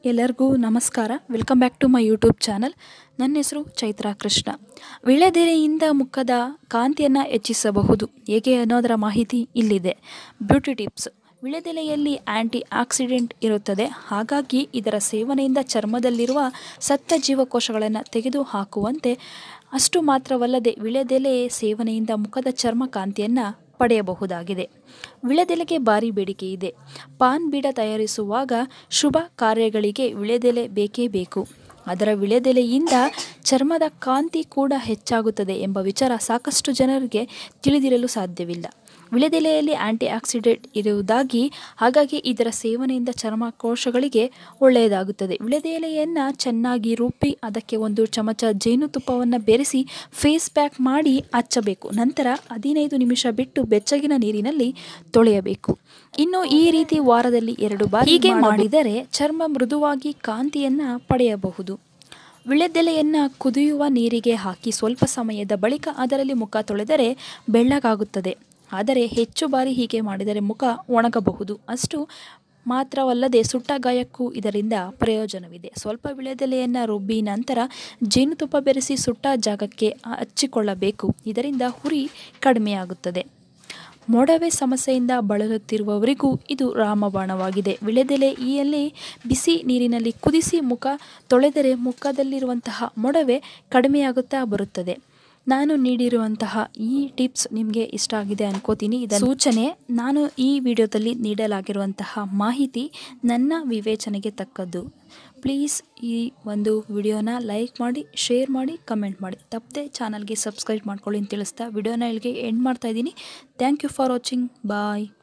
ಎಲ್ಲರಿಗೂ ನಮಸ್ಕಾರ welcome back to my YouTube channel ನನ್ನ ಹೆಸರು ಚೈತ್ರ ಕೃಷ್ಣ ವಿಳೆದೆಲೆಯಿಂದ ಮುಖದ ಕಾಂತಿಯನ್ನು ಹೆಚ್ಚಿಸಬಹುದು ಹೇಗೆ ಅನ್ನೋದರ ಮಾಹಿತಿ ಇಲ್ಲಿದೆ ಬ್ಯೂಟಿ ಟಿಪ್ಸ್ ವಿಳೆದೆಲೆಯಲ್ಲಿ ಆ್ಯಂಟಿ ಆಕ್ಸಿಡೆಂಟ್ ಇರುತ್ತದೆ ಹಾಗಾಗಿ ಇದರ ಸೇವನೆಯಿಂದ ಚರ್ಮದಲ್ಲಿರುವ ಸತ್ತ ಜೀವಕೋಶಗಳನ್ನು ತೆಗೆದು ಹಾಕುವಂತೆ ಅಷ್ಟು ಮಾತ್ರವಲ್ಲದೆ ವಿಳೆದೆಲೆ ಸೇವನೆಯಿಂದ ಮುಖದ ಚರ್ಮ ಕಾಂತಿಯನ್ನು ಪಡೆಯಬಹುದಾಗಿದೆ ವಿಳೆದೆಲೆಗೆ ಭಾರಿ ಬೇಡಿಕೆ ಇದೆ ಪಾನ್ ಬೀಡ ತಯಾರಿಸುವಾಗ ಶುಭ ಕಾರ್ಯಗಳಿಗೆ ವಿಳೆದೆಲೆ ಬೇಕೇ ಬೇಕು ಅದರ ವಿಳೆದೆಲೆಯಿಂದ ಚರ್ಮದ ಕಾಂತಿ ಕೂಡ ಹೆಚ್ಚಾಗುತ್ತದೆ ಎಂಬ ವಿಚಾರ ಸಾಕಷ್ಟು ಜನರಿಗೆ ತಿಳಿದಿರಲು ಸಾಧ್ಯವಿಲ್ಲ ವಿಳೆದೆಲೆಯಲ್ಲಿ ಆಂಟಿ ಆಕ್ಸಿಡೆಂಟ್ ಇರುವುದಾಗಿ ಹಾಗಾಗಿ ಇದರ ಸೇವನೆಯಿಂದ ಚರ್ಮ ಕೋಶಗಳಿಗೆ ಒಳ್ಳೆಯದಾಗುತ್ತದೆ ವಿಳೆದೆಲೆಯನ್ನು ಚೆನ್ನಾಗಿ ರುಬ್ಬಿ ಅದಕ್ಕೆ ಒಂದು ಚಮಚ ಜೇನುತುಪ್ಪವನ್ನು ಬೆರೆಸಿ ಫೇಸ್ ಪ್ಯಾಕ್ ಮಾಡಿ ಹಚ್ಚಬೇಕು ನಂತರ ಹದಿನೈದು ನಿಮಿಷ ಬಿಟ್ಟು ಬೆಚ್ಚಗಿನ ನೀರಿನಲ್ಲಿ ತೊಳೆಯಬೇಕು ಇನ್ನು ಈ ರೀತಿ ವಾರದಲ್ಲಿ ಎರಡು ಬಾರಿ ಹೀಗೆ ಮಾಡಿದರೆ ಚರ್ಮ ಮೃದುವಾಗಿ ಕಾಂತಿಯನ್ನು ಪಡೆಯಬಹುದು ವಿಳೆದೆಲೆಯನ್ನು ಕುದಿಯುವ ನೀರಿಗೆ ಹಾಕಿ ಸ್ವಲ್ಪ ಸಮಯದ ಬಳಿಕ ಅದರಲ್ಲಿ ಮುಖ ತೊಳೆದರೆ ಬೆಳ್ಳಗಾಗುತ್ತದೆ ಆದರೆ ಹೆಚ್ಚು ಬಾರಿ ಹೀಗೆ ಮಾಡಿದರೆ ಮುಖ ಒಣಗಬಹುದು ಅಷ್ಟು ಮಾತ್ರವಲ್ಲದೆ ಸುಟ್ಟ ಗಾಯಕ್ಕೂ ಇದರಿಂದ ಪ್ರಯೋಜನವಿದೆ ಸ್ವಲ್ಪ ವಿಳೆದೆಲೆಯನ್ನು ರುಬ್ಬಿ ನಂತರ ಜೇನುತುಪ್ಪ ಬೆರೆಸಿ ಸುಟ್ಟ ಜಾಗಕ್ಕೆ ಹಚ್ಚಿಕೊಳ್ಳಬೇಕು ಇದರಿಂದ ಹುರಿ ಕಡಿಮೆಯಾಗುತ್ತದೆ ಮೊಡವೆ ಸಮಸ್ಯೆಯಿಂದ ಬಳಲುತ್ತಿರುವವರಿಗೂ ಇದು ರಾಮಬಾಣವಾಗಿದೆ ವಿಳೆದೆಲೆಯಲ್ಲಿ ಬಿಸಿ ನೀರಿನಲ್ಲಿ ಕುದಿಸಿ ಮುಖ ತೊಳೆದರೆ ಮುಖದಲ್ಲಿರುವಂತಹ ಮೊಡವೆ ಕಡಿಮೆಯಾಗುತ್ತಾ ಬರುತ್ತದೆ ನಾನು ನೀಡಿರುವಂತಹ ಈ ಟಿಪ್ಸ್ ನಿಮಗೆ ಇಷ್ಟ ಆಗಿದೆ ಅನ್ಕೋತೀನಿ ಇದರ ಸೂಚನೆ ನಾನು ಈ ವಿಡಿಯೋದಲ್ಲಿ ನೀಡಲಾಗಿರುವಂತಹ ಮಾಹಿತಿ ನನ್ನ ವಿವೇಚನೆಗೆ ತಕ್ಕದ್ದು ಪ್ಲೀಸ್ ಈ ಒಂದು ವಿಡಿಯೋನ ಲೈಕ್ ಮಾಡಿ ಶೇರ್ ಮಾಡಿ ಕಮೆಂಟ್ ಮಾಡಿ ತಪ್ಪದೆ ಚಾನಲ್ಗೆ ಸಬ್ಸ್ಕ್ರೈಬ್ ಮಾಡ್ಕೊಳ್ಳಿ ಅಂತ ತಿಳಿಸ್ತಾ ವಿಡಿಯೋನ ಇಲ್ಲಿಗೆ ಎಂಡ್ ಮಾಡ್ತಾ ಇದ್ದೀನಿ thank you for watching bye